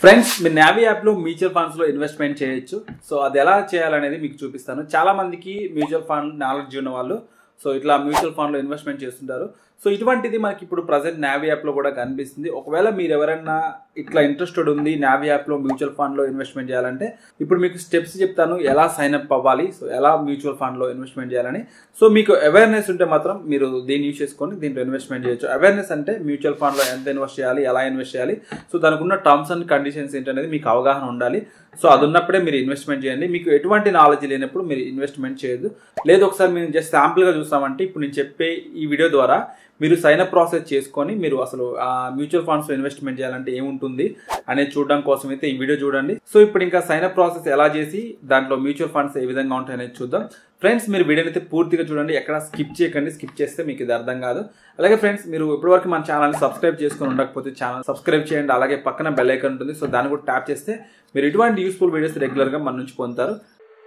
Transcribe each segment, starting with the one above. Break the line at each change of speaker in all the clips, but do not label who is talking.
friends మీ నావీ యాప్లో mutual ఫండ్స్లో ఇన్వెస్ట్మెంట్ చేయొచ్చు సో అది ఎలా చేయాలనేది మీకు చూపిస్తాను చాలా మందికి మ్యూచువల్ ఫండ్ నాలెడ్జ్ ఉన్న వాళ్ళు సో ఇట్లా మ్యూచువల్ ఫండ్లో ఇన్వెస్ట్మెంట్ చేస్తుంటారు సో ఇటువంటిది మనకి ఇప్పుడు ప్రజెంట్ నావీ యాప్లో కూడా కనిపిస్తుంది ఒకవేళ మీరు ఎవరైనా ఇట్లా ఇంట్రెస్టెడ్ ఉంది నావీ యాప్లో మ్యూచువల్ ఫండ్లో ఇన్వెస్ట్మెంట్ చేయాలంటే ఇప్పుడు మీకు స్టెప్స్ చెప్తాను ఎలా సైన్ అప్ అవ్వాలి సో ఎలా మ్యూచువల్ ఫండ్లో ఇన్వెస్ట్మెంట్ చేయాలని సో మీకు అవేర్నెస్ ఉంటే మాత్రం మీరు దీన్ని యూస్ చేసుకొని దీంట్లో ఇన్వెస్ట్మెంట్ చేయొచ్చు అవేర్నెస్ అంటే మ్యూచువల్ ఫండ్లో ఎంత ఇన్వెస్ట్ చేయాలి ఎలా ఇన్వెస్ట్ చేయాలి సో దానికి ఉన్న టర్మ్స్ అండ్ కండిషన్స్ ఏంటనేది మీకు అవగాహన ఉండాలి సో అది ఉన్నప్పుడే మీరు ఇన్వెస్ట్మెంట్ చేయండి మీకు ఎటువంటి నాలెడ్జ్ లేనప్పుడు మీరు ఇన్వెస్ట్మెంట్ చేయొద్దు లేదు ఒకసారి మేము జస్ట్ శాంపుల్గా చూస్తామంటే ఇప్పుడు నేను చెప్పే ఈ వీడియో ద్వారా మీరు సైన్ అప్ ప్రాసెస్ చేసుకొని మీరు అసలు ఆ మ్యూచువల్ ఫండ్స్ ఇన్వెస్ట్మెంట్ చేయాలంటే ఏముంటుంది అనేది చూడడం కోసం అయితే ఈ వీడియో చూడండి సో ఇప్పుడు ఇంకా సైన్ అప్ ప్రాసెస్ ఎలా చేసి దాంట్లో మ్యూచువల్ ఫండ్స్ ఏ విధంగా ఉంటాయనేది చూద్దాం ఫ్రెండ్స్ మీరు వీడియోని అయితే పూర్తిగా చూడండి ఎక్కడ స్కిప్ చేయకండి స్కిప్ చేస్తే మీకు ఇది అర్థం కాదు అలాగే ఫ్రెండ్స్ మీరు ఇప్పటివరకు మన ఛానల్ని సబ్స్క్రైబ్ చేసుకొని ఉండకపోతే ఛానల్ సబ్స్క్రైబ్ చేయండి అలాగే పక్కన బెల్ ఐకాన్ ఉంటుంది సో దాన్ని కూడా ట్యాప్ చేస్తే మీరు ఇటువంటి యూస్ఫుల్ వీడియోస్ రెగ్యులర్గా మన నుంచి పొందుతారు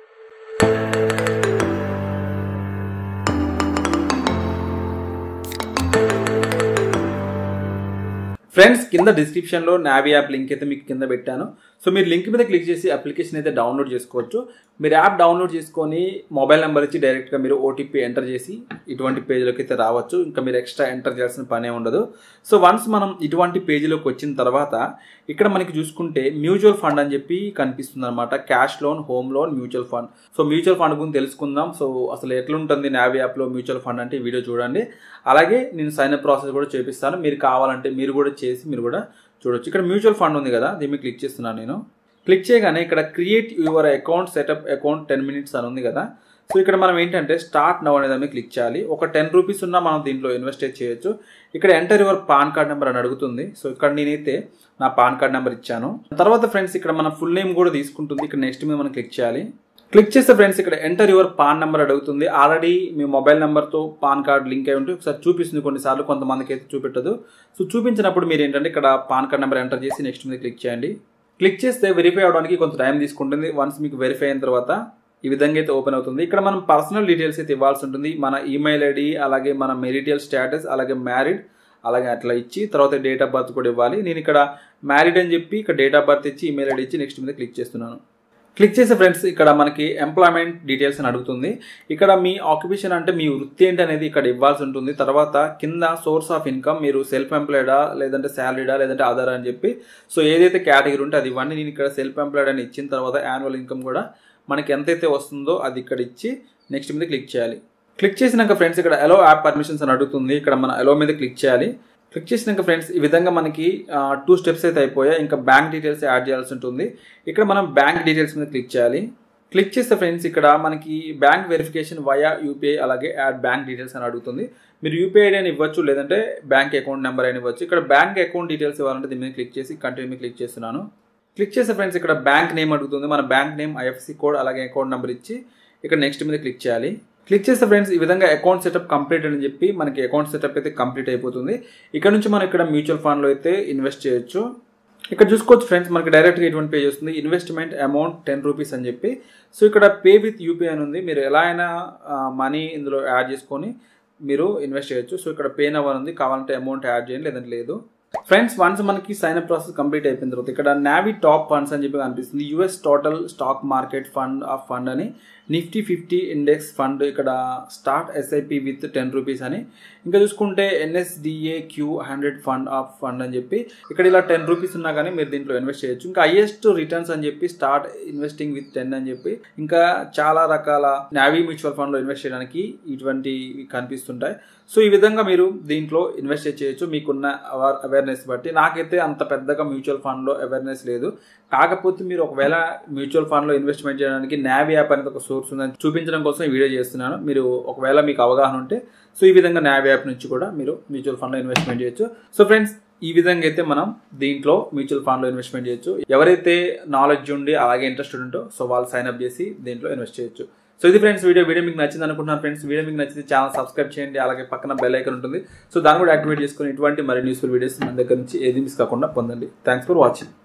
ఫ్రెండ్స్ కింద డిస్క్రిప్షన్లో నావీ యాప్ లింక్ అయితే మీకు కింద పెట్టాను సో మీరు లింక్ మీద క్లిక్ చేసి అప్లికేషన్ అయితే డౌన్లోడ్ చేసుకోవచ్చు మీరు యాప్ డౌన్లోడ్ చేసుకొని మొబైల్ నెంబర్ ఇచ్చి డైరెక్ట్గా మీరు ఓటీపీ ఎంటర్ చేసి ఇటువంటి పేజీలోకి అయితే రావచ్చు ఇంకా మీరు ఎక్స్ట్రా ఎంటర్ చేయాల్సిన పనే ఉండదు సో వన్స్ మనం ఇటువంటి పేజీలోకి వచ్చిన తర్వాత ఇక్కడ మనకి చూసుకుంటే మ్యూచువల్ ఫండ్ అని చెప్పి కనిపిస్తుంది అనమాట cash loan home loan mutual fund so mutual fund గురించి తెలుసుకుందాం సో అసలు ఎట్లుంటుంది నావీ యాప్లో మ్యూచువల్ ఫండ్ అంటే ఈ వీడియో చూడండి అలాగే నేను సైన్ అప్ ప్రాసెస్ కూడా చేపిస్తాను మీరు కావాలంటే మీరు కూడా చేసి మీరు కూడా చూడొచ్చు ఇక్కడ మ్యూచువల్ ఫండ్ ఉంది కదా దీన్ని క్లిక్ చేస్తున్నాను నేను క్లిక్ చేయగానే ఇక్కడ create your account setup account ten minutes అని ఉంది కదా సో ఇక్కడ మనం ఏంటంటే స్టార్ట్ నవ్ అనేది క్లిక్ చేయాలి ఒక టెన్ రూపీస్ ఉన్నా మనం దీంట్లో ఇన్వెస్ట్ చేయొచ్చు ఇక్కడ enter your PAN card number అని అడుగుతుంది సో ఇక్కడ నేనైతే నా పాన్ కార్డ్ నెంబర్ ఇచ్చాను తర్వాత ఫ్రెండ్స్ ఇక్కడ మన ఫుల్ నేమ్ కూడా తీసుకుంటుంది ఇక్కడ నెక్స్ట్ మీద మనం క్లిక్ చేయాలి క్లిక్ చేస్తే ఫ్రెండ్స్ ఇక్కడ ఎంటర్ యువర్ పాన్ నెంబర్ అడుగుతుంది ఆల్రెడీ మీ మొబైల్ నెంబర్తో పాన్ కార్డ్ లింక్ అయి ఉంటే ఒకసారి చూపిస్తుంది కొన్నిసార్లు కొంతమందికి అయితే చూపెట్టదు సో చూపించినప్పుడు మీరు ఏంటంటే ఇక్కడ పాన్ కార్డ్ నెంబర్ ఎంటర్ చేసి నెక్స్ట్ మీద క్లిక్ చేయండి క్లిక్ చేస్తే వెరిఫై అవడానికి కొంత టైం తీసుకుంటుంది వన్స్ మీకు వెరిఫై అయిన తర్వాత ఈ విధంగా అయితే ఓపెన్ అవుతుంది ఇక్కడ మనం పర్సనల్ డీటెయిల్స్ అయితే ఇవ్వాల్సి ఉంటుంది మన ఈమెయిల్ ఐడి అలాగే మన మెరిటియల్ స్టేటస్ అలాగే మ్యారీడ్ అలాగే అట్లా ఇచ్చి తర్వాత డేట్ ఆఫ్ బర్త్ కూడా ఇవ్వాలి నేను ఇక్కడ మ్యారీడ్ అని చెప్పి ఇక్కడ డేట్ ఆఫ్ బర్త్ ఇచ్చి ఈమెయిల్ ఐడి ఇచ్చి నెక్స్ట్ మీద క్లిక్ చేస్తున్నాను క్లిక్ చేసే ఫ్రెండ్స్ ఇక్కడ మనకి ఎంప్లాయ్మెంట్ డీటెయిల్స్ అని అడుగుతుంది ఇక్కడ మీ ఆక్యుపేషన్ అంటే మీ వృత్తి ఏంటి అనేది ఇక్కడ ఇవ్వాల్సి ఉంటుంది తర్వాత కింద సోర్స్ ఆఫ్ ఇన్కమ్ మీరు సెల్ఫ్ ఎంప్లాయిడా లేదంటే శాలరీడా లేదంటే ఆధార్ అని చెప్పి సో ఏదైతే కేటగిరీ ఉంటే అది ఇవ్వండి నేను ఇక్కడ సెల్ఫ్ ఎంప్లాయిడ్ అని ఇచ్చిన తర్వాత యాన్యువల్ ఇన్కమ్ కూడా మనకి ఎంతైతే వస్తుందో అది ఇక్కడ ఇచ్చి నెక్స్ట్ మీద క్లిక్ చేయాలి క్లిక్ చేసినాక ఫ్రెండ్స్ ఇక్కడ ఎలో యాప్ పర్మిషన్స్ అని అడుగుతుంది ఇక్కడ మన ఎలో మీద క్లిక్ చేయాలి క్లిక్ చేసినాక ఫ్రెండ్స్ ఈ విధంగా మనకి టూ స్టెప్స్ అయితే అయిపోయాయి ఇంకా బ్యాంక్ డీటెయిల్స్ యాడ్ చేయాల్సి ఉంటుంది ఇక్కడ మనం బ్యాంక్ డీటెయిల్స్ మీద క్లిక్ చేయాలి క్లిక్ చేస్తే ఫ్రెండ్స్ ఇక్కడ మనకి బ్యాంక్ వెరిఫికేషన్ వయా యూపీఐ అలాగే యాడ్ బ్యాంక్ డీటెయిల్స్ అని అడుగుతుంది మీరు యూపీఐ ఐడి అని ఇవ్వచ్చు లేదంటే బ్యాంక్ అకౌంట్ నెంబర్ అని ఇవ్వచ్చు ఇక్కడ బ్యాంక్ అకౌంట్ డీటెయిల్స్ ఇవ్వాలంటే దీని మీద క్లిక్ చేసి కంటిన్యూ మీద క్లిక్ చేస్తున్నాను క్లిక్ చేస్తే ఫ్రెండ్స్ ఇక్కడ బ్యాంక్ నేమ్ అడుగుతుంది మన బ్యాంక్ నేమ్ ఐఎఫ్సి కోడ్ అలాగే అకౌంట్ నెంబర్ ఇచ్చి ఇక్కడ నెక్స్ట్ మీద క్లిక్ చేయాలి క్లిక్ చేస్తే ఫ్రెండ్స్ ఈ విధంగా అకౌంట్ సెటప్ కంప్లీట్ అని చెప్పి మనకి అకౌంట్ సెటప్ అయితే కంప్లీట్ అయిపోతుంది ఇక్కడ నుంచి మనం ఇక్కడ మ్యూచువల్ ఫండ్లో అయితే ఇన్వెస్ట్ చేయొచ్చు ఇక్కడ చూసుకోవచ్చు ఫ్రెండ్స్ మనకి డైరెక్ట్గా ఇటువంటి పేజ్ వస్తుంది ఇన్వెస్ట్మెంట్ అమౌంట్ టెన్ రూపీస్ అని చెప్పి సో ఇక్కడ పే విత్ యూపీఐ అని ఉంది మీరు ఎలా అయినా మనీ ఇందులో యాడ్ చేసుకొని మీరు ఇన్వెస్ట్ చేయొచ్చు సో ఇక్కడ పే నవర్ ఉంది కావాలంటే అమౌంట్ యాడ్ చేయండి లేదంటే లేదు ఫ్రెండ్స్ వన్స్ మనకి సైన్ అప్ ప్రాసెస్ కంప్లీట్ అయిపోయిన తర్వాత ఇక్కడ నావీ టాప్ ఫండ్స్ అని చెప్పి కనిపిస్తుంది US total stock market fund of fund అని నిఫ్టీ ఫిఫ్టీ ఇండెక్స్ ఫండ్ ఇక్కడ start SIP with ten rupees అని ఇంకా చూసుకుంటే NASDAQ hundred fund of fund అని చెప్పి ఇక్కడ ఇలా టెన్ రూపీస్ ఉన్నా కానీ మీరు దీంట్లో ఇన్వెస్ట్ చేయొచ్చు ఇంకా హైయెస్ట్ రిటర్న్స్ అని చెప్పి స్టార్ట్ ఇన్వెస్టింగ్ విత్ టెన్ అని చెప్పి ఇంకా చాలా రకాల నావీ మ్యూచువల్ ఫండ్లో ఇన్వెస్ట్ చేయడానికి ఇటువంటి కనిపిస్తుంటాయి సో ఈ విధంగా మీరు దీంట్లో ఇన్వెస్ట్ చేయొచ్చు మీకున్న అవేర్నెస్ బట్టి నాకైతే అంత పెద్దగా మ్యూచువల్ ఫండ్లో అవేర్నెస్ లేదు కాకపోతే మీరు ఒకవేళ మ్యూచువల్ ఫండ్లో ఇన్వెస్ట్మెంట్ చేయడానికి నావీ యాప్ అనేది ఒక సోర్స్ ఉందని చూపించడం కోసం ఈ వీడియో చేస్తున్నాను మీరు ఒకవేళ మీకు అవగాహన ఉంటే సో ఈ విధంగా నావీ యాప్ నుంచి కూడా మీరు మ్యూచువల్ ఫండ్లో ఇన్వెస్ట్మెంట్ చేయొచ్చు సో ఫ్రెండ్స్ ఈ విధంగా అయితే మనం దీంట్లో మ్యూచువల్ ఫండ్లో ఇన్వెస్ట్మెంట్ చేయొచ్చు ఎవరైతే నాలెడ్జ్ ఉండి అలాగే ఇంట్రెస్టెడ్ ఉంటో సో వాళ్ళు సైన్ అప్ చేసి దీంట్లో ఇన్వెస్ట్ చేయొచ్చు సో ఇది ఫ్రెండ్స్ వీడియో వీడియో మీకు నచ్చింది అనుకుంటున్నాను ఫ్రెండ్స్ వీడియో మీకు నచ్చితే ఛానల్ సబ్స్క్రైబ్ చేయండి అలాగే పక్కన బెల్ ఐకన్ ఉంటుంది సో దాన్ని కూడా యాక్టివేట్ చేసుకుని ఇటువంటి మరి న్యూస్ఫుల్ వీడియోస్ మన దగ్గర నుంచి ఏది మిస్ కాకుండా పొందండి థ్యాంక్స్ ఫర్ వాచింగ్